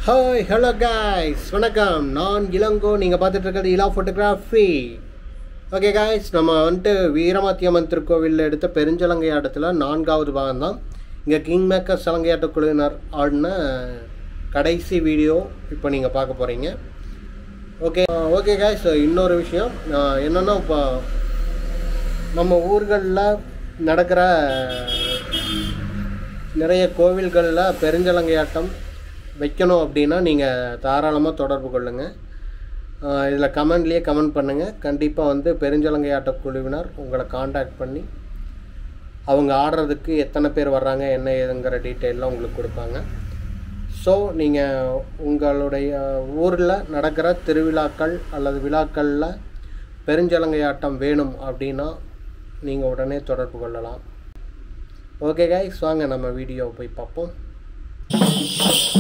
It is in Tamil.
ஹாய் ஹலோ காய்ஸ் வணக்கம் நான் இளங்கோ நீங்கள் பார்த்துட்டு இருக்கிறது இலா ஃபோட்டோகிராஃபி ஓகே காய்ஸ் நம்ம வந்துட்டு வீரமாத்தியம்மன் திருக்கோவிலில் எடுத்த பெருஞ்சலங்கையாட்டத்தில் நான்காவது பாகம் தான் இங்கே கிங் மேக்கர் சலங்கையாட்ட குழுவினர் ஆடின கடைசி வீடியோ இப்போ நீங்கள் பார்க்க போகிறீங்க ஓகே ஓகே காய்ஸ் இன்னொரு விஷயம் ஆஹ் என்னன்னா இப்போ நம்ம ஊர்களில் நடக்கிற நிறைய கோவில்களில் பெருஞ்சலங்கையாட்டம் வைக்கணும் அப்படின்னா நீங்கள் தாராளமாக தொடர்பு கொள்ளுங்கள் இதில் கமெண்ட்லேயே கமெண்ட் பண்ணுங்கள் கண்டிப்பாக வந்து பெருஞ்சலங்கையாட்ட குழுவினர் உங்களை காண்டாக்ட் பண்ணி அவங்க ஆடுறதுக்கு எத்தனை பேர் வர்றாங்க என்ன ஏதுங்கிற டீட்டெயிலாம் உங்களுக்கு கொடுப்பாங்க ஸோ நீங்கள் உங்களுடைய ஊரில் நடக்கிற திருவிழாக்கள் அல்லது விழாக்களில் பெருஞ்சலங்கையாட்டம் வேணும் அப்படின்னா நீங்கள் உடனே தொடர்பு கொள்ளலாம் ஓகே கைஸ் வாங்க நம்ம வீடியோ போய் பார்ப்போம்